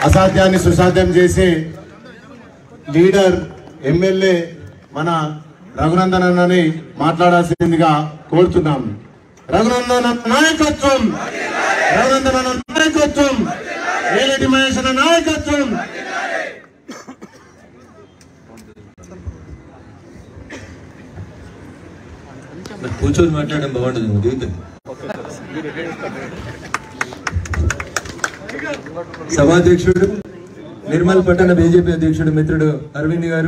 అసాధ్యాన్ని సుసాధ్యం చేసే leader MLA మన రఘునందన్ అన్నని మాట్లాడాల్సిందిగా కోరుతున్నాం రఘునందన్ అన్న నాయకత్వం రఘునందన్ అన్న నాయకత్వం ఏలటి మహేష్ అన్న నాయకత్వం మరి కూర్చొని మాట్లాడడం బాగుండదు నువ్వు దిగుతుంది సభాధ్యక్షుడు నిర్మల్ పట్టణ బీజేపీ అధ్యక్షుడు మిత్రుడు అరవింద్ గారు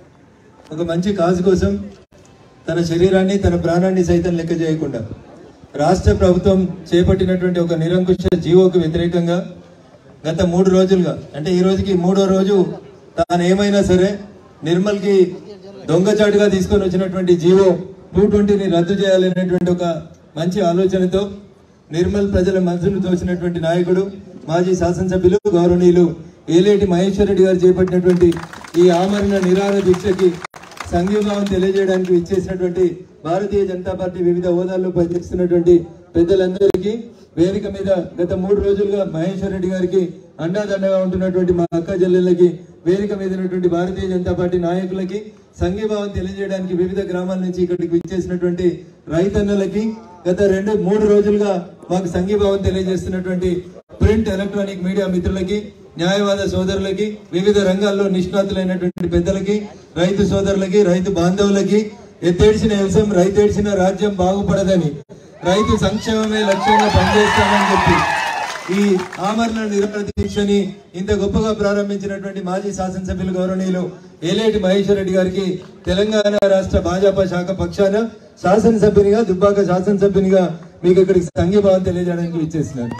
ఒక మంచి కాజు కోసం తన శరీరాన్ని తన ప్రాణాన్ని సైతం లెక్క చేయకుండా రాష్ట్ర ప్రభుత్వం చేపట్టినటువంటి ఒక నిరంకుశ జీవోకు వ్యతిరేకంగా గత మూడు రోజులుగా అంటే ఈ రోజుకి మూడో రోజు తాను ఏమైనా సరే నిర్మల్కి దొంగచాటుగా తీసుకొని వచ్చినటువంటి జీవో టూ ట్వంటీని రద్దు చేయాలనేటువంటి ఒక మంచి ఆలోచనతో నిర్మల్ ప్రజల మనసును తోచినటువంటి నాయకుడు మాజీ శాసనసభ్యులు గౌరవనీయులు ఏలేటి మహేశ్వర్ రెడ్డి గారు చేపట్టినటువంటి ఈ ఆమరణ నిరాహార దీక్షకి సంఘీభావం తెలియజేయడానికి ఇచ్చేసినటువంటి భారతీయ జనతా పార్టీ వివిధ హోదాల్లో పనిచేస్తున్నటువంటి పెద్దలందరికీ వేదిక మీద గత మూడు రోజులుగా మహేశ్వర్ రెడ్డి గారికి అండాదండగా ఉంటున్నటువంటి మా అక్క చెల్లెళ్ళకి వేదిక మీద ఉన్నటువంటి భారతీయ జనతా పార్టీ నాయకులకి సంఘీభావం తెలియజేయడానికి వివిధ గ్రామాల నుంచి ఇక్కడికి విచ్చేసినటువంటి రైతన్నలకి గత రెండు మూడు రోజులుగా మాకు సంఘీభావం తెలియజేస్తున్నటువంటి ప్రింట్ ఎలక్ట్రానిక్ మీడియా మిత్రులకి న్యాయవాద సోదరులకి వివిధ రంగాల్లో నిష్ణాతులైనటువంటి పెద్దలకి రైతు సోదరులకి రైతు బాంధవులకి ఎత్తేడ్చిన వ్యవసాయం రైతేడ్చిన రాజ్యం బాగుపడదని రైతు సంక్షేమమే లక్ష్యంగా పనిచేస్తామని చెప్పి ఈ ఆమరణ నిరాహార దీక్షని ఇంత గొప్పగా ప్రారంభించినటువంటి మాజీ శాసనసభ్యులు గౌరవనీయులు ఏలేటి మహేశ్వర్ రెడ్డి గారికి తెలంగాణ రాష్ట్ర భాజపా శాఖ పక్షాన శాసనసభ్యునిగా దుబ్బాక శాసనసభ్యునిగా మీకు ఇక్కడికి సంఘీభావం తెలియజేయడానికి ఇచ్చేసినాను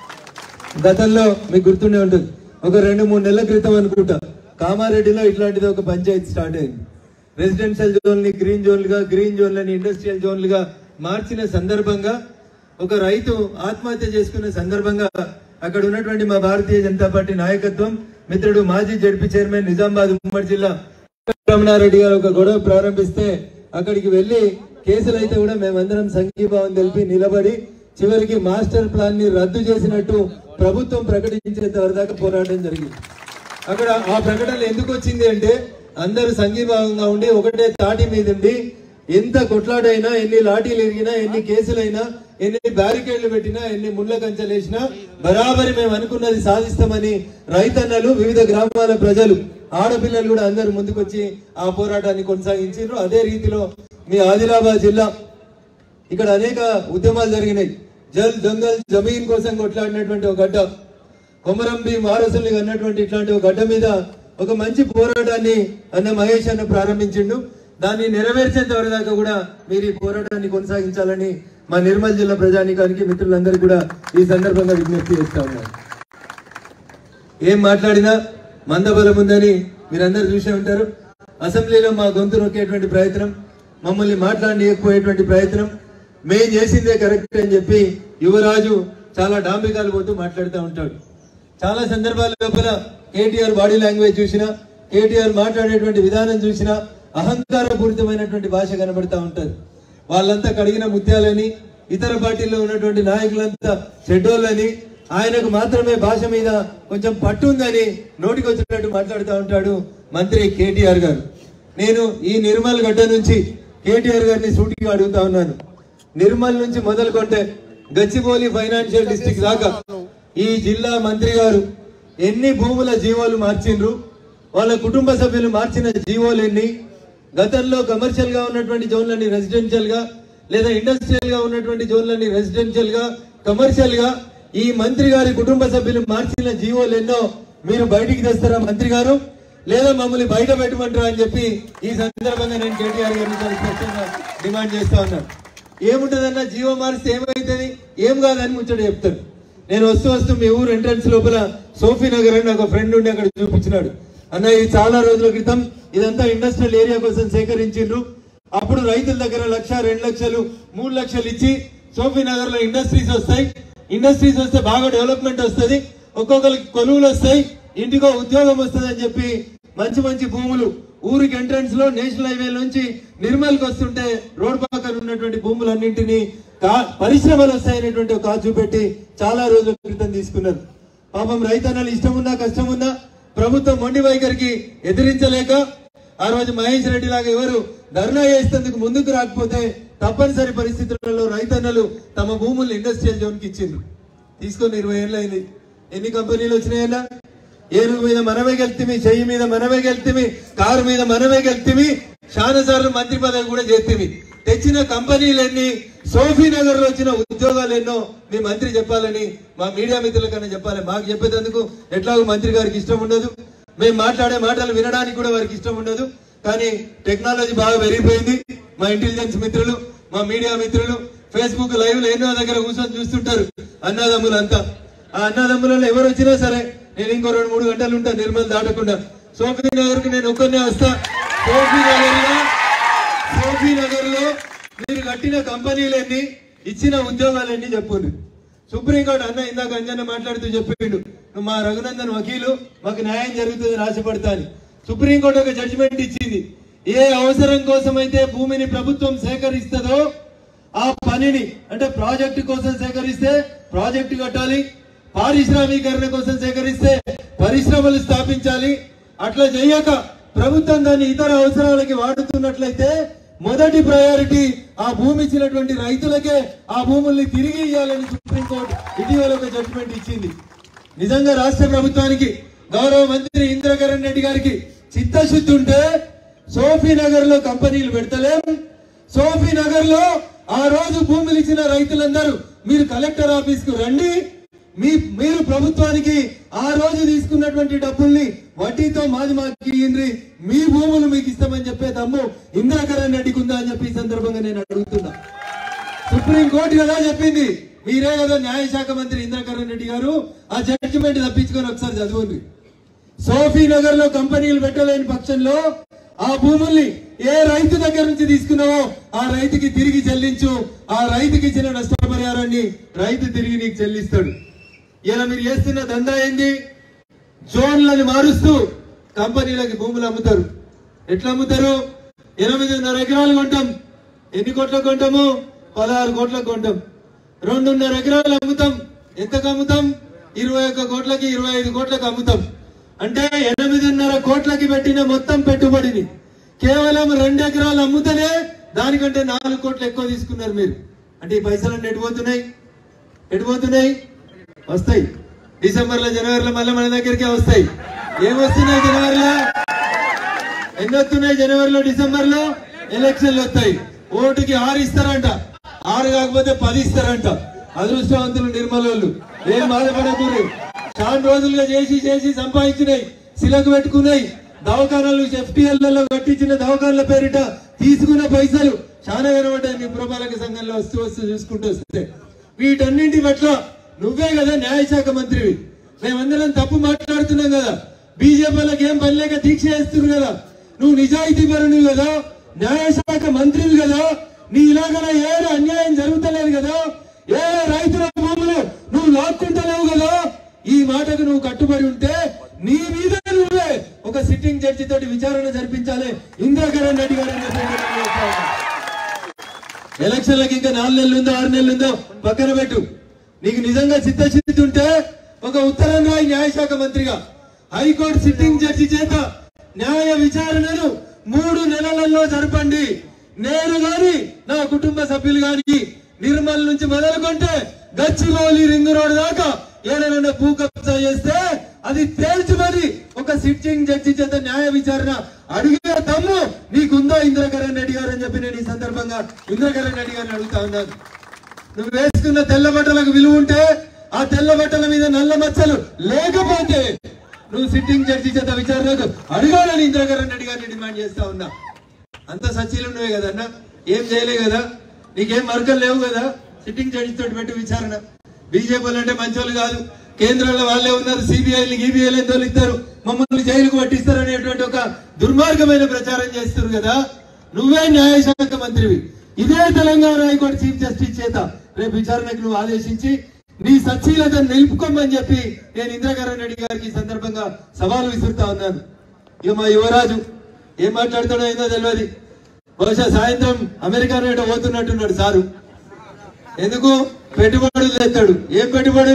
గతంలో మీకు గుర్తుండే ఉంటుంది ఒక రెండు మూడు నెలల క్రితం అనుకుంటా కామారెడ్డిలో ఇట్లాంటిది ఒక పంచాయతీ స్టార్ట్ అయింది రెసిడెన్షియల్ జోన్ ని గ్రీన్ జోన్లుగా గ్రీన్ జోన్లని ఇండస్ట్రియల్ జోన్లుగా మార్చిన సందర్భంగా ఒక రైతు ఆత్మహత్య చేసుకున్న సందర్భంగా అక్కడ ఉన్నటువంటి మా భారతీయ జనతా పార్టీ నాయకత్వం మిత్రుడు మాజీ జడ్పీ చైర్మన్ నిజామాబాద్ ఉమ్మడి జిల్లా రమణారెడ్డి గారు ఒక గొడవ ప్రారంభిస్తే అక్కడికి వెళ్లి కేసులు అయితే కూడా మేమందరం సంఘీభావం తెలిపి నిలబడి చివరికి మాస్టర్ ప్లాన్ ని రద్దు చేసినట్టు ప్రభుత్వం ప్రకటించేంత వరదాకా పోరాటం జరిగింది అక్కడ ఆ ప్రకటన ఎందుకు వచ్చింది అంటే అందరూ సంఘీభావంగా ఉండి ఒకటే తాటి మీద ఉండి ఎంత కొట్లాడైనా ఎన్ని లాఠీలు ఎరిగినా ఎన్ని కేసులైనా ఎన్ని బ్యారికేడ్లు పెట్టినా ఎన్ని ముళ్ళ కంచెలు వేసినా బరాబరి మేము అనుకున్నది సాధిస్తామని రైతన్నలు వివిధ గ్రామాల ప్రజలు ఆడపిల్లలు కూడా అందరూ ముందుకొచ్చి ఆ పోరాటాన్ని కొనసాగించారు అదే రీతిలో మీ ఆదిలాబాద్ జిల్లా ఇక్కడ అనేక ఉద్యమాలు జరిగినాయి జల్ జంగల్ జమీన్ కోసం కొట్లాడినటువంటి ఒక గడ్డ కొమరంబి వారసులు అన్నటువంటి ఇట్లాంటి ఒక గడ్డ మీద ఒక మంచి పోరాటాన్ని అన్న మహేష్ అన్న ప్రారంభించిండు దాన్ని నెరవేర్చేంత వరదాకా కూడా మీరు ఈ పోరాటాన్ని కొనసాగించాలని మా నిర్మల్ జిల్లా ప్రజానికానికి మిత్రులందరికీ కూడా ఈ సందర్భంగా విజ్ఞప్తి చేస్తా ఉన్నారు ఏం మాట్లాడినా మందబలం ఉందని మీరందరూ చూసే ఉంటారు అసెంబ్లీలో మా గొంతు నొక్కేటువంటి ప్రయత్నం మమ్మల్ని మాట్లాడలేకపోయేటువంటి ప్రయత్నం మేం చేసిందే కరెక్ట్ అని చెప్పి యువరాజు చాలా డాంబికాలు పోతూ మాట్లాడుతూ ఉంటాడు చాలా సందర్భాల లోపల కేటీఆర్ బాడీ లాంగ్వేజ్ చూసినా కేటీఆర్ మాట్లాడేటువంటి విధానం చూసినా అహంకారపూరితమైనటువంటి భాష కనబడతా ఉంటది వాళ్ళంతా కడిగిన ముత్యాలని ఇతర పార్టీల్లో ఉన్నటువంటి నాయకులంతా చెడ్డోళ్ళని ఆయనకు మాత్రమే భాష మీద కొంచెం పట్టు ఉందని నోటికి వచ్చినట్టు మాట్లాడుతూ ఉంటాడు మంత్రి కేటీఆర్ గారు నేను ఈ నిర్మల్ గడ్డ నుంచి కేటీఆర్ గారిని సూటిగా అడుగుతా ఉన్నాను నిర్మల్ నుంచి మొదలుకొంటే గచ్చిబౌలి ఫైనాన్షియల్ డిస్ట్రిక్ట్ దాకా ఈ జిల్లా మంత్రి గారు ఎన్ని భూముల జీవోలు మార్చిండ్రు వాళ్ళ కుటుంబ సభ్యులు మార్చిన జీవోలు ఎన్ని గతంలో కమర్షియల్ గా ఉన్నటువంటి జోన్లని రెసిడెన్షియల్ గా లేదా ఇండస్ట్రియల్ గా ఉన్నటువంటి జోన్లని రెసిడెన్షియల్ గా కమర్షియల్ గా ఈ మంత్రి గారి కుటుంబ సభ్యులు మార్చిన జీవోలు ఎన్నో మీరు బయటికి తెస్తారా మంత్రి గారు లేదా మమ్మల్ని బయట పెట్టమంటారా అని చెప్పి ఈ సందర్భంగా నేను కేటీఆర్ గారిని చాలా స్పష్టంగా డిమాండ్ చేస్తా ఉన్నాను ఏముంటదన్న జీవో మారిస్తే ఏమైతుంది ఏం కాదని ముచ్చట చెప్తాడు నేను వస్తూ వస్తూ మీ ఊరు ఎంట్రన్స్ లోపల సోఫీ నగర్ అని నాకు ఫ్రెండ్ ఉండి అక్కడ చూపించినాడు అన్న ఇది చాలా రోజుల క్రితం ఇదంతా ఇండస్ట్రియల్ ఏరియా కోసం సేకరించిండ్రు అప్పుడు రైతుల దగ్గర లక్ష రెండు లక్షలు మూడు లక్షలు ఇచ్చి సోఫీ నగర్ లో ఇండస్ట్రీస్ వస్తాయి ఇండస్ట్రీస్ వస్తే బాగా డెవలప్మెంట్ వస్తది ఒక్కొక్కరికి కొలువులు వస్తాయి ఇంటికో ఉద్యోగం వస్తుంది అని చెప్పి మంచి మంచి భూములు ఊరికి ఎంట్రన్స్ లో నేషనల్ హైవే నుంచి నిర్మల్కి వస్తుంటే రోడ్ పక్కన ఉన్నటువంటి భూములన్నింటినీ కా- పరిశ్రమలు వస్తాయనేటువంటి ఒక కాజు చూపెట్టి చాలా రోజుల క్రితం తీసుకున్నారు పాపం రైతన్నలు ఇష్టం ఉన్నా కష్టం ఉన్నా ప్రభుత్వం మొండి వైఖరికి ఎదిరించలేక ఆ రోజు మహేష్ రెడ్డి లాగా ఎవరు ధర్నా చేసేందుకు ముందుకు రాకపోతే తప్పనిసరి పరిస్థితులలో రైతన్నలు తమ భూముల్ని ఇండస్ట్రియల్ జోన్ కి ఇచ్చిండ్రు తీసుకొని ఇరవై ఏళ్ళు అయింది ఎన్ని కంపెనీలు వచ్చినాయన్నా ఏనుగు మీద మనమే గెలితిమి చెయ్యి మీద మనమే గెలితిమి కారు మీద మనమే గెలితిమి చాలా సార్లు మంత్రి పదవి కూడా చేతిమి తెచ్చిన కంపెనీలన్నీ సోఫీ నగర్ లో వచ్చిన ఉద్యోగాలు ఎన్నో మీ మంత్రి చెప్పాలని మా మీడియా మిత్రులకన్నా చెప్పాలి మాకు చెప్పేందుకు ఎట్లాగో మంత్రి గారికి ఇష్టం ఉండదు మేము మాట్లాడే మాటలు వినడానికి కూడా వారికి ఇష్టం ఉండదు కానీ టెక్నాలజీ బాగా పెరిగిపోయింది మా ఇంటెలిజెన్స్ మిత్రులు మా మీడియా మిత్రులు ఫేస్బుక్ లైవ్ లో ఎన్నో దగ్గర కూర్చొని చూస్తుంటారు అన్నదమ్ములంతా ఆ అన్నదమ్ములలో ఎవరు వచ్చినా సరే నేను ఇంకో రెండు మూడు గంటలు ఉంటా నిర్మల్ దాటకుండా సోఫీ నగర్ కి నేను ఒక్కనే వస్తా సోఫీ నగర్ లో సోఫీ నగర్ లో మీరు కట్టిన కంపెనీలన్నీ ఇచ్చిన ఉద్యోగాలన్నీ చెప్పుండ్రు సుప్రీంకోర్టు అన్న ఇందాక అంజన్న మాట్లాడుతూ చెప్పిండు "నువ్వు మా రఘునందన్ వకీలు మాకు న్యాయం జరుగుతుందని ఆశపడతా అని సుప్రీంకోర్టు ఒక జడ్జిమెంట్ ఇచ్చింది ఏ అవసరం కోసం అయితే భూమిని ప్రభుత్వం సేకరిస్తుందో ఆ పనిని అంటే ప్రాజెక్టు కోసం సేకరిస్తే ప్రాజెక్టు కట్టాలి పారిశ్రామీకరణ కోసం సేకరిస్తే పరిశ్రమలు స్థాపించాలి అట్లా చేయక ప్రభుత్వం దాన్ని ఇతర అవసరాలకి వాడుతున్నట్లయితే మొదటి ప్రయారిటీ ఆ భూమి ఇచ్చినటువంటి రైతులకే ఆ భూముల్ని తిరిగి ఇవ్వాలని సుప్రీంకోర్టు ఇటీవల ఒక జడ్జిమెంట్ ఇచ్చింది నిజంగా రాష్ట్ర ప్రభుత్వానికి గౌరవ మంత్రి ఇంద్రకరణ్ రెడ్డి గారికి చిత్తశుద్ధి ఉంటే సోఫీ నగర్ లో కంపెనీలు పెడతలేం సోఫీ నగర్ లో ఆ రోజు భూములు ఇచ్చిన రైతులందరూ మీరు కలెక్టర్ ఆఫీస్ కు రండి మీ మీరు ప్రభుత్వానికి ఆ రోజు తీసుకున్నటువంటి డబ్బుల్ని వడ్డీతో మాది మాకి ఇయ్యండి మీ భూములు మీకు ఇస్తామని చెప్పే దమ్ము ఇంద్రకరణ్ రెడ్డికి ఉందా అని చెప్పి ఈ సందర్భంగా నేను అడుగుతున్నా సుప్రీం కోర్టు కదా చెప్పింది మీరే కదా న్యాయశాఖ మంత్రి ఇంద్రకరణ్ రెడ్డి గారు ఆ జడ్జిమెంట్ తప్పించుకొని ఒకసారి చదవండి సోఫీ నగర్ లో కంపెనీలు పెట్టలేని పక్షంలో ఆ భూముల్ని ఏ రైతు దగ్గర నుంచి తీసుకున్నావో ఆ రైతుకి తిరిగి చెల్లించు ఆ రైతుకి ఇచ్చిన నష్టపరిహారాన్ని రైతు తిరిగి నీకు చెల్లిస్తాడు ఇలా మీరు చేస్తున్న దందా ఏంది జోన్లను మారుస్తూ కంపెనీలకి భూములు అమ్ముతారు ఎట్లా అమ్ముతారు ఎనిమిదిన్నర ఎకరాలు కొంటాం ఎన్ని కోట్లకు కొంటాము పదహారు కోట్లకు కొంటాం రెండున్నర ఎకరాలు అమ్ముతాం ఎంతకు అమ్ముతాం ఇరవై ఒక్క కోట్లకి ఇరవై ఐదు కోట్లకు అమ్ముతాం అంటే ఎనిమిదిన్నర కోట్లకి పెట్టిన మొత్తం పెట్టుబడిని కేవలం రెండు ఎకరాలు అమ్ముతనే దానికంటే నాలుగు కోట్లు ఎక్కువ తీసుకున్నారు మీరు అంటే ఈ పైసలన్నీ ఎటుపోతున్నాయి ఎటుపోతున్నాయి వస్తాయి డిసెంబర్ లో జనవరిలో మళ్ళీ మన దగ్గరికి వస్తాయి ఏమొస్తున్నాయి జనవరిలో ఎన్ని వస్తున్నాయి జనవరిలో డిసెంబర్ లో ఎలక్షన్లు వస్తాయి ఓటుకి ఆరు ఇస్తారంట ఆరు కాకపోతే పది ఇస్తారంట అదృష్టవంతులు నిర్మలోళ్ళు ఏం బాధపడకూడదు చాలా రోజులుగా చేసి చేసి సంపాదించినాయి సిలకు పెట్టుకున్నాయి దవాఖానాలు ఎఫ్టీఎల్లలో కట్టించిన దవాఖానాల పేరిట తీసుకున్న పైసలు చాలా కనబడ్డాయి మీ పురపాలక సంఘంలో వస్తూ వస్తూ చూసుకుంటూ వస్తే వీటన్నింటి పట్ల నువ్వే కదా న్యాయశాఖ మంత్రివి మేమందరం తప్పు మాట్లాడుతున్నాం కదా బీజేపీ వాళ్ళకి ఏం పని లేక దీక్ష చేస్తున్నారు కదా నువ్వు నిజాయితీ పరునివి కదా న్యాయశాఖ మంత్రివి కదా నీ ఇలాగన ఏ అన్యాయం జరుగుతలేదు కదా ఏ రైతుల భూములు నువ్వు లాక్కుంటలేవు కదా ఈ మాటకు నువ్వు కట్టుబడి ఉంటే నీ మీద నువ్వే ఒక సిట్టింగ్ జడ్జి తోటి విచారణ జరిపించాలి ఇందిరాకరణ్ రెడ్డి గారు అని చెప్పి నేను చెప్తా ఉన్నా. ఎలక్షన్లకు ఇంకా నాలుగు నెలలు ఉందో ఆరు నెలలు ఉందో పక్కన పెట్టు నీకు నిజంగా చిత్తశుద్ధి ఉంటే ఒక ఉత్తరం రాయి న్యాయశాఖ మంత్రిగా హైకోర్టు సిట్టింగ్ జడ్జి చేత న్యాయ విచారణను మూడు నెలలలో జరపండి నేను గాని నా కుటుంబ సభ్యులు గాని నిర్మల్ నుంచి మొదలుకుంటే గచ్చిబౌలి రింగ్ రోడ్ దాకా ఏదైనా భూ కబ్జా చేస్తే అది తేల్చుమని ఒక సిట్టింగ్ జడ్జి చేత న్యాయ విచారణ అడిగే దమ్ము నీకుందో ఇంద్రకరణ్ రెడ్డి గారు అని చెప్పి నేను ఈ సందర్భంగా ఇంద్రకరణ్ రెడ్డి గారిని అడుగుతా ఉన్నాను నువ్వు వేసుకున్న తెల్ల బట్టలకు విలువ ఉంటే ఆ తెల్ల బట్టల మీద నల్ల మచ్చలు లేకపోతే నువ్వు సిట్టింగ్ జడ్జి చేత విచారణకు అడగాలని ఇంద్రకరణ్ రెడ్డి గారిని డిమాండ్ చేస్తా ఉన్నా అంత సచీలు నువ్వే కదా అన్న ఏం చేయలే కదా నీకేం మరకలు లేవు కదా సిట్టింగ్ జడ్జి తోటి పెట్టి విచారణ బీజేపీ అంటే మంచోళ్ళు కాదు కేంద్రంలో వాళ్ళే ఉన్నారు సిబిఐలు గీబీఐలు ఎంతో ఇస్తారు మమ్మల్ని జైలుకు పట్టిస్తారు అనేటువంటి ఒక దుర్మార్గమైన ప్రచారం చేస్తారు కదా నువ్వే న్యాయశాఖ మంత్రివి ఇదే తెలంగాణ హైకోర్టు చీఫ్ జస్టిస్ చేత రేపు విచారణకు నువ్వు ఆదేశించి నీ సచ్చీలతను నిలుపుకోమని చెప్పి నేను ఇంద్రకరణ్ రెడ్డి గారికి ఈ సందర్భంగా సవాలు విసురుతా ఉన్నాను ఇక మా యువరాజు ఏం మాట్లాడుతాడో ఏందో తెలియదు బహుశా సాయంత్రం అమెరికా పోతున్నట్టున్నాడు సారు ఎందుకు పెట్టుబడులు తెస్తాడు ఏం పెట్టుబడులు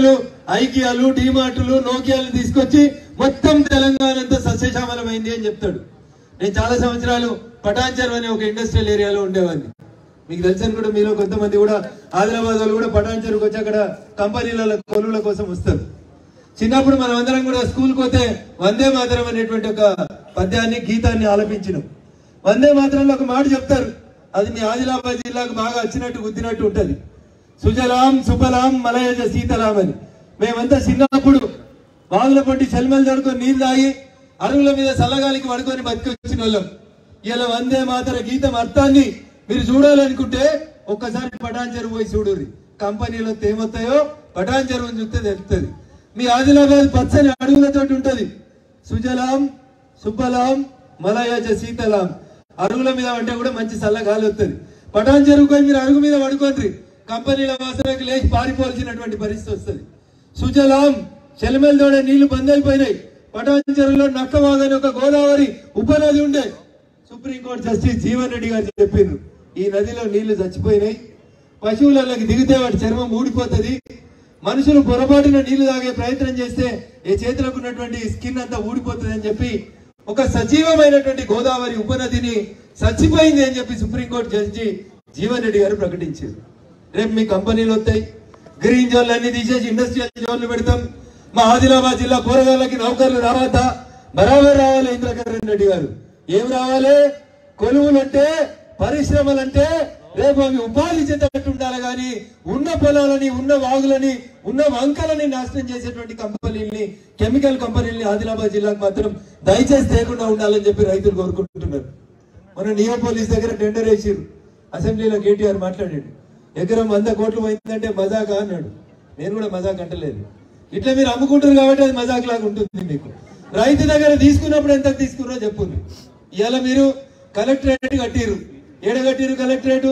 ఐకియాలు డిమార్టులు నోకియాలు తీసుకొచ్చి మొత్తం తెలంగాణ అంతా సస్యశ్యామలమైంది అని చెప్తాడు నేను చాలా సంవత్సరాలు పటాన్చర్ అనే ఒక ఇండస్ట్రియల్ ఏరియాలో ఉండేవాడిని మీకు తెలుసని కూడా మీలో కొంతమంది కూడా ఆదిలాబాద్ వాళ్ళు కూడా పటాన్చర్కి వచ్చి అక్కడ కంపెనీల కొలువుల కోసం వస్తారు చిన్నప్పుడు మనం అందరం కూడా స్కూల్కి పోతే వందే మాతరం అనేటువంటి ఒక పద్యాన్ని గీతాన్ని ఆలపించినాం వందే మాతరంలో ఒక మాట చెప్తారు అది మీ ఆదిలాబాద్ జిల్లాకు బాగా వచ్చినట్టు గుద్దినట్టు ఉంటది సుజలాం సుఫలాం మలయజ శీతలాం అని మేమంతా చిన్నప్పుడు బాగుల పొంటి చెల్మలు జడుకొని నీళ్ళు తాగి అరుగుల మీద చల్లగాలికి పడుకొని బతికొచ్చిన వాళ్ళం ఇలా వందే మాతర గీతం అర్థాన్ని మీరు చూడాలనుకుంటే ఒక్కసారి పటాన్చెరు పోయి చూడుర్రి కంపెనీలో తేమొత్తాయో పటాన్చెరువుని చూస్తే తెలుస్తుంది మీ ఆదిలాబాద్ పచ్చని అడుగులతో ఉంటది సుజలాం సుబ్బలాం మలయజ శీతలాం అరుగుల మీద అంటే కూడా మంచి చల్ల గాలి వస్తుంది పటాన్ చెరువుకొని మీరు అరుగు మీద పడుకోండి కంపెనీల వాసనకు లేచి పారిపోవాల్సినటువంటి పరిస్థితి వస్తుంది సుజలాం చెలమెలతోనే నీళ్లు బంద్ అయిపోయినాయి పటాన్ చెరువులో నక్కవాగని ఒక గోదావరి ఉపనది ఉండే సుప్రీంకోర్టు జస్టిస్ జీవన్ రెడ్డి గారు చెప్పిండ్రు ఈ నదిలో నీళ్లు చచ్చిపోయినాయి పశువులకి దిగితే వాటి చర్మం ఊడిపోతది మనుషులు పొరపాటున నీళ్లు తాగే ప్రయత్నం చేస్తే ఈ చేతులకు ఉన్నటువంటి స్కిన్ అంతా ఊడిపోతుంది అని చెప్పి ఒక సజీవమైనటువంటి గోదావరి ఉపనదిని చచ్చిపోయింది అని చెప్పి సుప్రీంకోర్టు జడ్జి జీవన్ రెడ్డి గారు ప్రకటించారు రేపు మీ కంపెనీలు వస్తాయి గ్రీన్ జోన్లు అన్ని తీసేసి ఇండస్ట్రియల్ జోన్లు పెడతాం మా ఆదిలాబాద్ జిల్లా కూరగాయలకి నౌకర్లు రావద్దా బరాబర్ రావాలి ఇంద్రకరణ్ రెడ్డి గారు ఏం రావాలి కొలువులంటే పరిశ్రమలంటే రేపు అవి ఉపాధి చెందేటట్టు ఉండాలి కానీ ఉన్న పొలాలని ఉన్న వాగులని ఉన్న వంకలని నాశనం చేసేటువంటి కంపెనీల్ని కెమికల్ కంపెనీల్ని ఆదిలాబాద్ జిల్లాకు మాత్రం దయచేసి తేకుండా ఉండాలని చెప్పి రైతులు కోరుకుంటున్నారు మన నియో పోలీస్ దగ్గర టెండర్ వేసిరు అసెంబ్లీలో కేటీఆర్ మాట్లాడాడు ఎకరం వంద కోట్లు పోయిందంటే మజాకా అన్నాడు నేను కూడా మజాక్ అంటలేదు ఇట్లా మీరు అమ్ముకుంటారు కాబట్టి అది మజాక్ లాగా ఉంటుంది మీకు రైతు దగ్గర తీసుకున్నప్పుడు ఎంత తీసుకున్నారో చెప్పుంది ఇవాళ మీరు కలెక్టరేట్ కట్టిరు ఏడ కట్టిరు కలెక్టరేట్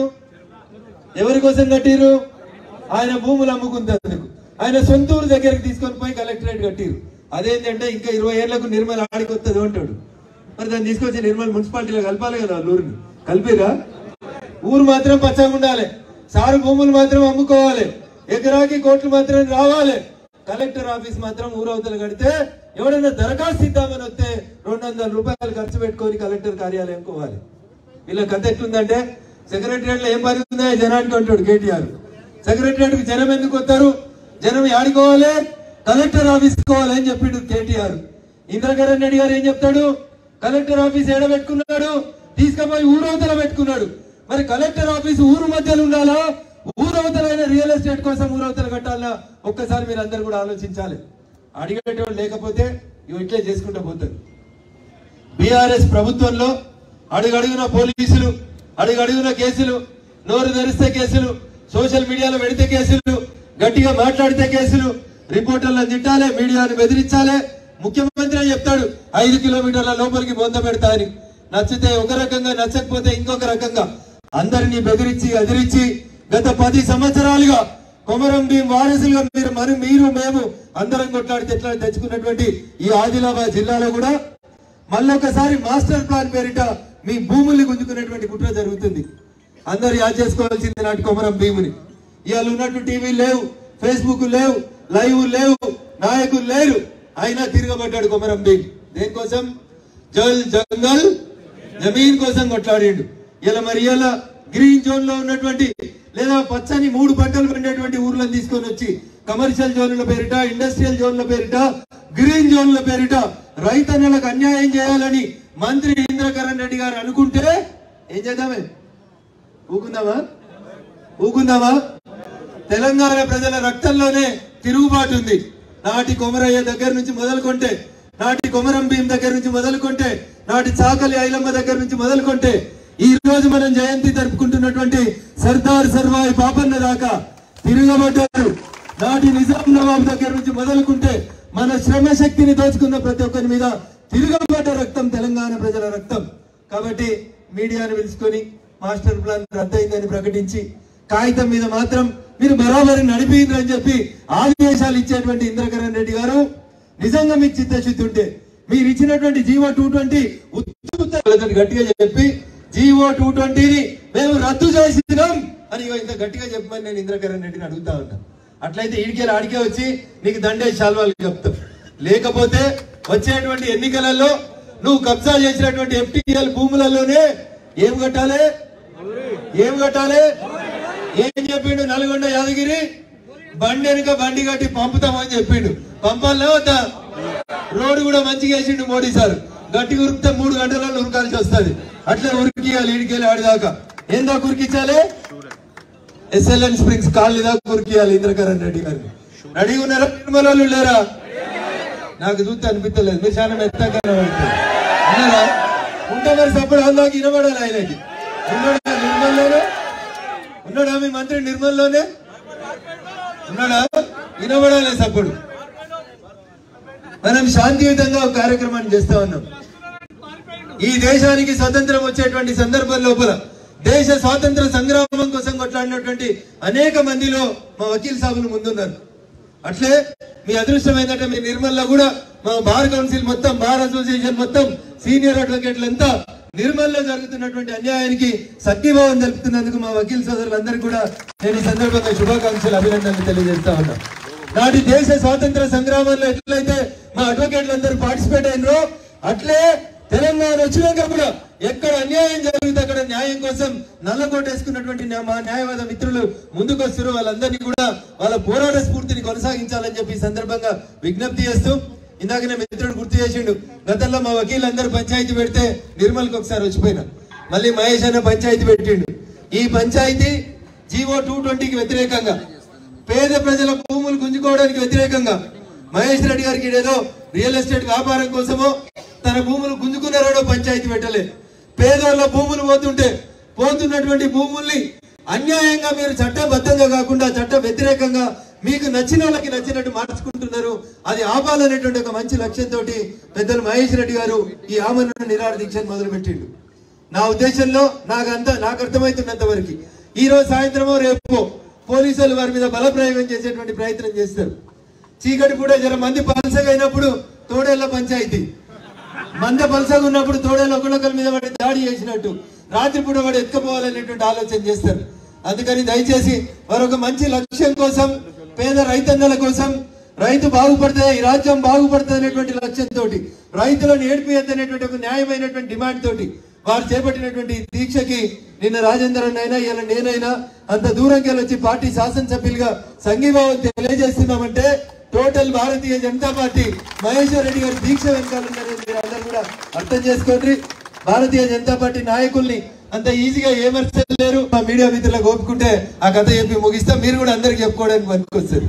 ఎవరి కోసం కట్టిరు ఆయన భూములు అమ్ముకుంటందుకు ఆయన సొంత ఊరు దగ్గరికి తీసుకొని పోయి కలెక్టరేట్ కట్టిరు అదేంటంటే ఇంకా ఇరవై ఏళ్లకు నిర్మల్ ఆడికి వస్తుంది అంటాడు మరి దాన్ని తీసుకొచ్చి నిర్మల్ మున్సిపాలిటీలో కలపాలి కదా వాళ్ళ ఊరిని కలిపిరా ఊరు మాత్రం పచ్చగా ఉండాలి సారు భూములు మాత్రం అమ్ముకోవాలి ఎకరాకి కోట్లు మాత్రం రావాలి కలెక్టర్ ఆఫీస్ మాత్రం ఊరవతలు కడితే ఎవడైనా దరఖాస్తు ఇద్దామని వస్తే రెండు వందల రూపాయలు ఖర్చు పెట్టుకొని కలెక్టర్ కార్యాలయం పోవాలి వీళ్ళ కథ ఎట్లుందంటే సెక్రటరియట్ లో ఏం పని ఉందా జనానికి అంటాడు కేటీఆర్ సెక్రటరియట్ కి జనం ఎందుకు వస్తారు జనం ఆడుకోవాలి కలెక్టర్ ఆఫీస్ కోవాలి అని చెప్పిండు కేటీఆర్ ఇంద్రకరణ్ రెడ్డి గారు ఏం చెప్తాడు కలెక్టర్ ఆఫీస్ ఏడ పెట్టుకున్నాడు తీసుకుపోయి ఊరవతల పెట్టుకున్నాడు మరి కలెక్టర్ ఆఫీస్ ఊరు మధ్యలో ఉండాలా ఊరవతలైన రియల్ ఎస్టేట్ కోసం ఊరవతల కట్టాలా ఒక్కసారి మీరు అందరు కూడా ఆలోచించాలి అడిగేటోళ్ళు లేకపోతే ఇవి ఇట్లే చేసుకుంటూ పోతారు బీఆర్ఎస్ ప్రభుత్వంలో అడుగడుగున పోలీసులు అడుగడుగున కేసులు నోరు తెరిస్తే కేసులు సోషల్ మీడియాలో పెడితే కేసులు గట్టిగా మాట్లాడితే కేసులు రిపోర్టర్లను తిట్టాలి మీడియాను బెదిరించాలి ముఖ్యమంత్రి అని చెప్తాడు ఐదు కిలోమీటర్ల లోపలికి బొంద పెడతా అని నచ్చితే ఒక రకంగా నచ్చకపోతే ఇంకొక రకంగా అందరినీ బెదిరించి అదిరించి గత పది సంవత్సరాలుగా కొమరం భీం వారసులుగా మీరు మరి మీరు మేము అందరం కొట్లాడితే ఎట్లా తెచ్చుకున్నటువంటి ఈ ఆదిలాబాద్ జిల్లాలో కూడా మళ్ళొకసారి మాస్టర్ ప్లాన్ పేరిట మీ భూముల్ని గుంజుకునేటువంటి కుట్ర జరుగుతుంది అందరు యాద్ చేసుకోవాల్సింది నాటి కొమరం భీముని ఇవాళ ఉన్నట్టు టీవీ లేవు ఫేస్బుక్ లేవు లైవ్ లేవు నాయకులు లేరు అయినా తిరగబడ్డాడు కొమరం భీమ్ దేనికోసం జల్ జంగల్ జమీన్ కోసం కొట్లాడిండు ఇలా మరి ఇలా గ్రీన్ జోన్ లో ఉన్నటువంటి లేదా పచ్చని మూడు పంటలు పండేటువంటి ఊర్లను తీసుకొని వచ్చి కమర్షియల్ జోన్ల పేరిట ఇండస్ట్రియల్ జోన్ల పేరిట గ్రీన్ జోన్ల పేరిట రైతన్నలకు అన్యాయం చేయాలని మంత్రి ఇంద్రకరణ్ రెడ్డి గారు అనుకుంటే ఏం చేద్దామే ఊకుందామా ఊకుందామా తెలంగాణ ప్రజల రక్తంలోనే తిరుగుబాటు ఉంది నాటి కొమరయ్య దగ్గర నుంచి మొదలుకొంటే నాటి కొమరం భీం దగ్గర నుంచి మొదలుకొంటే నాటి చాకలి ఐలమ్మ దగ్గర నుంచి మొదలుకొంటే ఈ రోజు మనం జయంతి జరుపుకుంటున్నటువంటి సర్దార్ సర్వాయి పాపన్న దాకా తిరగబడ్డారు నాటి నిజాం నవాబ్ దగ్గర నుంచి మొదలుకుంటే మన శ్రమ శక్తిని దోచుకున్న ప్రతి ఒక్కరి మీద తిరగబడ్డ రక్తం తెలంగాణ ప్రజల రక్తం కాబట్టి మీడియాను పిలుచుకొని మాస్టర్ ప్లాన్ రద్దయిందని ప్రకటించి కాగితం మీద మాత్రం మీరు బరాబరి నడిపిందని చెప్పి ఆదేశాలు ఇచ్చేటువంటి ఇంద్రకరణ్ రెడ్డి గారు నిజంగా మీకు చిత్తశుద్ధి ఉంటే మీరు ఇచ్చినటువంటి జీవో టూ ట్వంటీ గట్టిగా చెప్పి జీవో టూ ట్వంటీని మేము రద్దు చేసినాం అని ఇగో ఇంత గట్టిగా చెప్పమని నేను ఇంద్రకరణ్ రెడ్డిని అడుగుతా ఉన్నా అట్లయితే ఈడికెళ్ళి ఆడికే వచ్చి నీకు దండే శాల్వాలు చెప్తాం లేకపోతే వచ్చేటువంటి ఎన్నికలలో నువ్వు కబ్జా చేసినటువంటి ఎఫ్టీఎల్ భూములలోనే ఏం కట్టాలి ఏం కట్టాలి ఏం చెప్పిండు నల్గొండ యాదగిరి బండి వెనుక బండి కట్టి పంపుతామని చెప్పిండు పంపాలనే వద్దా రోడ్డు కూడా మంచిగా వేసిండు మోడీ సార్ గట్టి ఉరికితే మూడు గంటలలో ఉరకాల్సి వస్తుంది అట్లే ఉరికియాలి ఈడికెళ్ళి ఆడిదాకా ఏం దాకా ఉరికించాలి ఎస్ఎల్ఎన్ స్ప్రింగ్స్ కాళ్ళు దాకా ఉరికియాలి ఇంద్రకరణ్ రెడ్డి గారిని రెడీగా ఉన్నారా నిర్మల వాళ్ళు లేరా నాకు చూస్తే అనిపించలేదు మీరు చాలా మెత్తగా కనబడుతుంది ఉన్నారా ఉంటే మరి సప్పుడు అందాక వినబడాలి ఆయనకి ఉన్నాడా నిర్మల్లోనే ఉన్నాడా మీ మంత్రి నిర్మల్లోనే ఉన్నాడా వినబడాలి సప్పుడు మనం శాంతియుతంగా ఒక కార్యక్రమాన్ని చేస్తా ఉన్నాం ఈ దేశానికి స్వతంత్రం వచ్చేటువంటి సందర్భం లోపల దేశ స్వాతంత్ర సంగ్రామం కోసం కొట్లాడినటువంటి అనేక మందిలో మా వకీల్ సాబులు ముందున్నారు అట్లే మీ అదృష్టం ఏంటంటే మీ నిర్మల్లో కూడా మా బార్ కౌన్సిల్ మొత్తం బార్ అసోసియేషన్ మొత్తం సీనియర్ అడ్వకేట్లు అంతా నిర్మల్లో జరుగుతున్నటువంటి అన్యాయానికి సత్యభావం తెలుపుతున్నందుకు మా వకీల్ సోదరులందరికీ కూడా నేను ఈ సందర్భంగా శుభాకాంక్షలు అభినందనలు తెలియజేస్తా ఉన్నా నాటి దేశ స్వాతంత్ర సంగ్రామంలో ఎట్లయితే మా అడ్వకేట్లు అందరూ పార్టిసిపేట్ అయినరో అట్లే తెలంగాణ వచ్చినాక కూడా ఎక్కడ అన్యాయం జరిగితే అక్కడ న్యాయం కోసం నల్లకోట వేసుకున్నటువంటి న్యా- మా న్యాయవాద మిత్రులు ముందుకు వస్తారు వాళ్ళందరినీ కూడా వాళ్ళ పోరాట స్ఫూర్తిని కొనసాగించాలని చెప్పి ఈ సందర్భంగా విజ్ఞప్తి చేస్తూ ఇందాక నా మిత్రుడు గుర్తు చేసిండు గతంలో మా వకీలందరూ పంచాయతీ పెడితే నిర్మల్కి ఒకసారి వచ్చిపోయినా మళ్ళీ మహేష్ అన్న పంచాయతీ పెట్టిండు ఈ పంచాయతీ జీవో టూ ట్వంటీకి వ్యతిరేకంగా పేద ప్రజల భూములు గుంజుకోవడానికి వ్యతిరేకంగా మహేష్ రెడ్డి గారికి ఏదో రియల్ ఎస్టేట్ వ్యాపారం కోసమో తన భూములు గుంజుకున్నారో పంచాయతీ పెట్టలే పేదోళ్ళ భూములు పోతుంటే పోతున్నటువంటి భూముల్ని అన్యాయంగా మీరు చట్టబద్ధంగా కాకుండా చట్ట వ్యతిరేకంగా మీకు నచ్చిన వాళ్ళకి నచ్చినట్టు మార్చుకుంటున్నారు అది ఆపాలనేటువంటి ఒక మంచి లక్ష్యంతో పెద్దలు మహేష్ రెడ్డి గారు ఈ ఆమరణ నిరాహార దీక్షను మొదలుపెట్టిండు నా ఉద్దేశంలో నాకు అంత నాకు అర్థమవుతున్నంత వరకు ఈ రోజు సాయంత్రమో రేపు పోలీసులు వారి మీద బలప్రయోగం చేసేటువంటి ప్రయత్నం చేస్తారు చీకటి కూడా జర మంది పలసగా అయినప్పుడు తోడేళ్ల పంచాయతీ మంద పలసగా ఉన్నప్పుడు తోడేళ్ళు ఒకళ్ళొకరి మీద పడి దాడి చేసినట్టు రాత్రిపూట వాడు ఎత్తుకపోవాలనేటువంటి ఆలోచన చేస్తారు అందుకని దయచేసి మరొక మంచి లక్ష్యం కోసం పేద రైతన్నల కోసం రైతు బాగుపడితే ఈ రాజ్యం బాగుపడుతుంది అనేటువంటి లక్ష్యంతో రైతులను ఏడిపియద్దనేటువంటి ఒక న్యాయమైనటువంటి డిమాండ్ తోటి వారు చేపట్టినటువంటి ఈ దీక్షకి నిన్న రాజేంద్రన్ అయినా ఇలా నేనైనా అంత దూరంకి వెళ్ళి వచ్చి పార్టీ శాసనసభ్యులుగా సంఘీభావం తెలియజేస్తున్నామంటే టోటల్ భారతీయ జనతా పార్టీ మహేశ్వర్ రెడ్డి గారి దీక్ష వెనకాలందరూ మీరు అందరూ కూడా అర్థం చేసుకోండి భారతీయ జనతా పార్టీ నాయకుల్ని అంత ఈజీగా ఏమర్చలేరు మా మీడియా మిత్రులకు ఒప్పుకుంటే ఆ కథ చెప్పి ముగిస్తాం మీరు కూడా అందరికి చెప్పుకోవడానికి పనికొస్తారు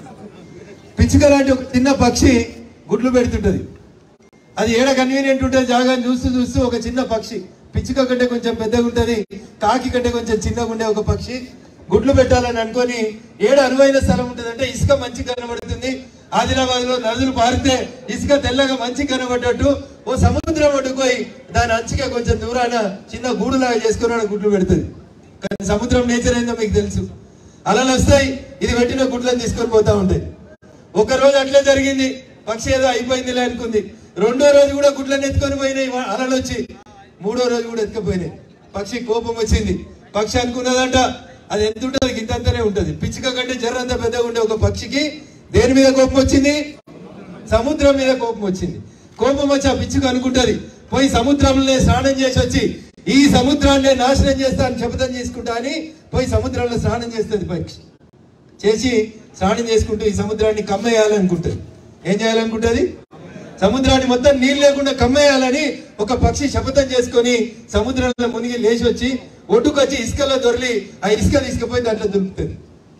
పిచ్చుక లాంటి ఒక చిన్న పక్షి గుడ్లు పెడుతుంటది అది ఏడ కన్వీనియంట్ ఉంటుంది జాగాని చూస్తూ చూస్తూ ఒక చిన్న పక్షి పిచ్చుక కంటే కొంచెం పెద్దగా ఉంటది కాకి కంటే కొంచెం చిన్నగా ఉండే ఒక పక్షి గుడ్లు పెట్టాలని అనుకొని ఏడ అనువైన స్థలం ఉంటుంది అంటే ఇసుక మంచి కనబడుతుంది ఆదిలాబాద్ లో నదులు పారితే ఇసుక తెల్లగా మంచి కనబడ్డట్టు ఓ సముద్రం ఒడ్డుకోయి దాని అంచుగా కొంచెం దూరాన చిన్న గూడులాగా చేసుకుని ఆడ గుడ్లు పెడుతుంది కానీ సముద్రం నేచర్ ఏందో మీకు తెలుసు అలలు వస్తాయి ఇది పెట్టిన గుడ్లను తీసుకొని పోతా ఉంటాయి ఒక రోజు అట్లే జరిగింది పక్షి ఏదో అయిపోయిందిలే అనుకుంది రెండో రోజు కూడా గుడ్లను ఎత్తుకొని పోయినాయి వా- అలలు వచ్చి మూడో రోజు కూడా ఎత్తుకుపోయినాయి పక్షి కోపం వచ్చింది పక్షి అనుకున్నదంట అది ఎంత ఉంటుంది ఇంతంతనే ఉంటది పిచ్చిక కంటే జర్రంత పెద్దగా ఉండే ఒక పక్షికి దేని మీద కోపం వచ్చింది సముద్రం మీద కోపం వచ్చింది కోపం వచ్చి ఆ పిచ్చుక అనుకుంటది పోయి సముద్రంలో స్నానం చేసి వచ్చి ఈ సముద్రాన్ని నాశనం చేస్తా అని శపథం చేసుకుంటా అని పోయి సముద్రంలో స్నానం చేస్తుంది పక్షి చేసి స్నానం చేసుకుంటూ ఈ సముద్రాన్ని కమ్మేయాలనుకుంటుంది ఏం చేయాలనుకుంటుంది సముద్రాన్ని మొత్తం నీళ్ళు లేకుండా కమ్మేయాలని ఒక పక్షి శపథం చేసుకొని సముద్రంలో మునిగి లేచి వచ్చి ఒడ్డుకొచ్చి ఇసుకలో దొరికి ఆ ఇసుక తీసుకుపోయి దాంట్లో దులుపుతుంది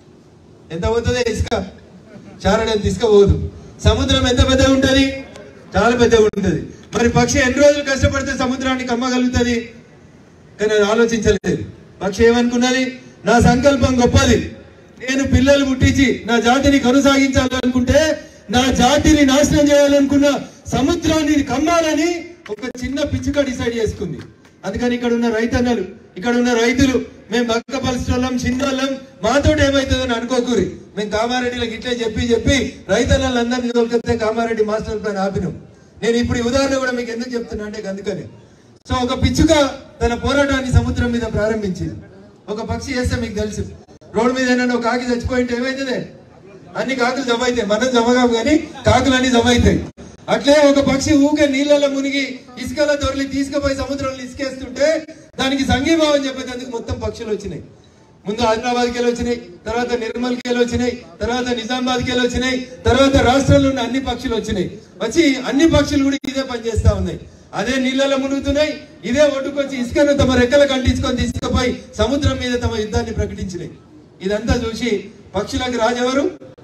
ఎంత పోతుంది ఇసుక చారడంత ఇసుక పోదు సముద్రం ఎంత పెద్దగా ఉంటది చాలా పెద్దగా ఉంటది మరి పక్షి ఎన్ని రోజులు కష్టపడితే సముద్రాన్ని కమ్మగలుగుతుంది కానీ అది ఆలోచించలేదు పక్షి ఏమనుకున్నది నా సంకల్పం గొప్పది నేను పిల్లలు పుట్టించి నా జాతిని కొనసాగించాలనుకుంటే నా జాతిని నాశనం చేయాలనుకున్న సముద్రాన్ని కమ్మాలని ఒక చిన్న పిచ్చుక డిసైడ్ చేసుకుంది అందుకని ఇక్కడ ఉన్న రైతన్నలు ఇక్కడ ఉన్న రైతులు మేము బక్క పరిస్థితులం చిన్నోళ్ళం మాతో ఏమవుతుందని అనుకోకూరి మేము కామారెడ్డిలకు ఇట్లే చెప్పి చెప్పి రైతన్నలందరినీ తోలుకొస్తే కామారెడ్డి మాస్టర్ పైన ఆపినాం నేను ఇప్పుడు ఈ ఉదాహరణ కూడా మీకు ఎందుకు చెప్తున్నా అంటే అందుకని సో ఒక పిచ్చుక తన పోరాటాన్ని సముద్రం మీద ప్రారంభించింది ఒక పక్షి చేస్తే మీకు తెలుసు రోడ్డు మీద ఏమైనా ఒక కాకి చచ్చిపోయింటే ఏమైతుంది అన్ని కాకులు జమ అవుతాయి మనం జమ కావు కానీ కాకులు అన్ని జమ అవుతాయి అట్లే ఒక పక్షి ఊకే నీళ్ళలో మునిగి ఇసుకలో దొరికి తీసుకుపోయి సముద్రంలో ఇసుకేస్తుంటే దానికి సంఘీభావం చెప్పేందుకు మొత్తం పక్షులు వచ్చినాయి ముందు హైదరాబాద్ కి వచ్చినాయి తర్వాత నిర్మల్ కి వచ్చినాయి తర్వాత నిజామాబాద్ కి వచ్చినాయి తర్వాత రాష్ట్రంలో ఉన్న అన్ని పక్షులు వచ్చినాయి వచ్చి అన్ని పక్షులు కూడా ఇదే పని చేస్తా ఉన్నాయి అదే నీళ్ళలో మునుగుతున్నాయి ఇదే ఒడ్డుకొచ్చి ఇసుకను తమ రెక్కలు కంటించుకొని తీసుకుపోయి సముద్రం మీద తమ యుద్ధాన్ని ప్రకటించినాయి ఇదంతా చూసి పక్షులకు రాజెవరు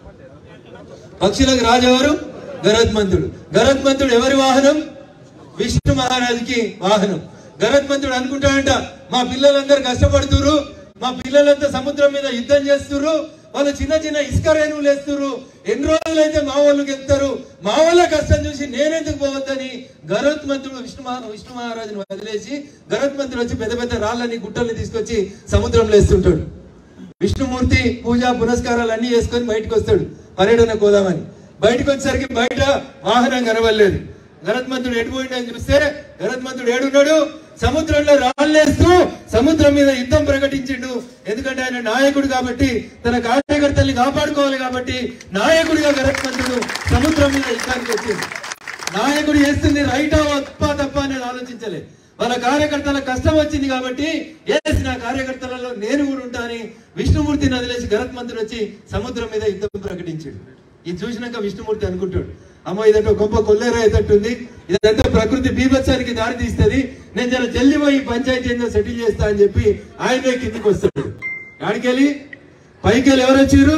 పక్షులకు రాజెవరు గరుత్మంతుడు గరుత్మంతుడు ఎవరి వాహనం విష్ణు మహారాజుకి వాహనం గరుత్మంతుడు అనుకుంటాడంట మా పిల్లలందరూ కష్టపడుతురు మా పిల్లలంతా సముద్రం మీద యుద్ధం చేస్తురు వాళ్ళు చిన్న చిన్న ఇసుక రేణువులు వేస్తురు ఎన్ని రోజులైతే మా వాళ్ళు గెలుస్తారు మా వాళ్ళ కష్టం చూసి నేనెందుకు పోవద్దని గరుత్మంతుడు విష్ణు మహా విష్ణు మహారాజుని వదిలేసి గరుత్మంతుడు వచ్చి పెద్ద పెద్ద రాళ్ళని గుట్టల్ని తీసుకొచ్చి సముద్రంలో వేస్తుంటాడు విష్ణుమూర్తి పూజ పునస్కారాలు అన్ని చేసుకొని బయటకు వస్తాడు పర్యటన కోదామని బయటకు వచ్చేసరికి బయట వాహనం కనబడలేదు గరత్మంతుడు ఎటు పోయిండని చూస్తే గరత్మంతుడు ఏడున్నాడు సముద్రంలో రాళ్ళేస్తూ సముద్రం మీద యుద్ధం ప్రకటించిండు ఎందుకంటే ఆయన నాయకుడు కాబట్టి తన కార్యకర్తల్ని కాపాడుకోవాలి కాబట్టి నాయకుడిగా గరత్మంతుడు సముద్రం మీద యుద్ధానికి వచ్చింది నాయకుడు చేస్తుంది రైటా తప్ప తప్ప అనేది ఆలోచించలే వాళ్ళ కార్యకర్తల కష్టం వచ్చింది కాబట్టి ఎస్ నా కార్యకర్తలలో నేను కూడా ఉంటానని విష్ణుమూర్తిని వదిలేసి గరత్మంతుడు వచ్చి సముద్రం మీద యుద్ధం ప్రకటించాడు ఇది చూసినాక విష్ణుమూర్తి అనుకుంటాడు అమ్మ ఇదంటే గొప్ప కొల్లేరయ్యేటట్టుంది ఇదంతా ప్రకృతి బీభత్సానికి దారి తీస్తుంది నేను జర జల్ది పోయి ఈ పంచాయతీ ఏందో సెటిల్ చేస్తా అని చెప్పి ఆయనే కిందికి వస్తాడు ఆడికెళ్ళి పైకి వెళ్ళి ఎవరు వచ్చారు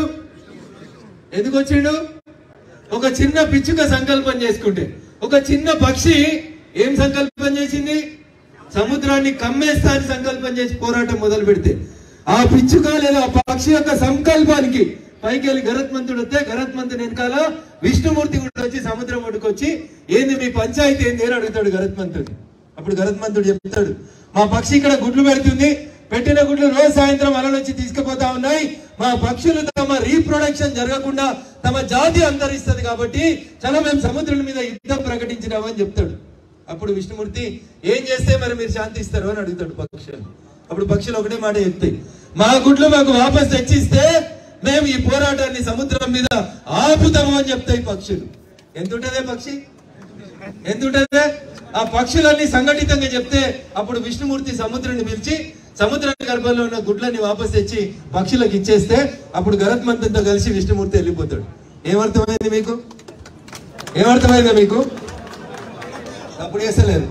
ఎందుకు వచ్చిండు ఒక చిన్న పిచ్చుక సంకల్పం చేసుకుంటే ఒక చిన్న పక్షి ఏం సంకల్పం చేసింది సముద్రాన్ని కమ్మేస్తా అని సంకల్పం చేసి పోరాటం మొదలు పెడితే ఆ పిచ్చుక లేదా ఆ పక్షి యొక్క సంకల్పానికి పైకి వెళ్ళి గరత్మంతుడు వస్తే గరత్మంతుడు వెనకాల విష్ణుమూర్తి కూడా వచ్చి సముద్రం ఒడ్డుకొచ్చి ఏంది మీ పంచాయతీ ఏంది అని అడుగుతాడు గరత్మంతుడు అప్పుడు గరత్మంతుడు చెప్తాడు మా పక్షి ఇక్కడ గుడ్లు పెడుతుంది పెట్టిన గుడ్లు రోజు సాయంత్రం అలలు వచ్చి తీసుకుపోతా ఉన్నాయి మా పక్షులు తమ రీప్రొడక్షన్ జరగకుండా తమ జాతి అంతరిస్తుంది కాబట్టి చాలా మేము సముద్రం మీద యుద్ధం ప్రకటించినామని చెప్తాడు అప్పుడు విష్ణుమూర్తి ఏం చేస్తే మరి మీరు శాంతిస్తారు అని అడుగుతాడు పక్షులు అప్పుడు పక్షులు ఒకటే మాట చెప్తాయి మా గుడ్లు మాకు వాపస్ తెచ్చిస్తే మేము ఈ పోరాటాన్ని సముద్రం మీద ఆపుతాము అని చెప్తాయి పక్షులు ఎంత ఉంటదే పక్షి ఎంత ఉంటదే ఆ పక్షులన్నీ సంఘటితంగా చెప్తే అప్పుడు విష్ణుమూర్తి సముద్రాన్ని పిలిచి సముద్ర గర్భంలో ఉన్న గుడ్లన్నీ వాపస్ తెచ్చి పక్షులకు ఇచ్చేస్తే అప్పుడు గరత్మంతంతో కలిసి విష్ణుమూర్తి వెళ్ళిపోతాడు ఏమర్థమైంది మీకు ఏమర్థమైందా మీకు అప్పుడు వేసలేదు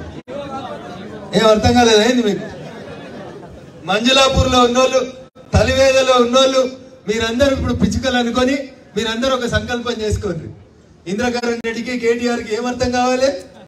ఏం అర్థం కాలేదా ఏంది మీకు మంజులాపూర్ లో ఉన్నోళ్ళు తలివేదలో ఉన్నోళ్ళు మీరందరూ ఇప్పుడు పిచ్చుకలు అనుకొని మీరందరూ ఒక సంకల్పం చేసుకోండి ఇంద్రకరణ్ రెడ్డికి కేటీఆర్ కి ఏమర్థం కావాలి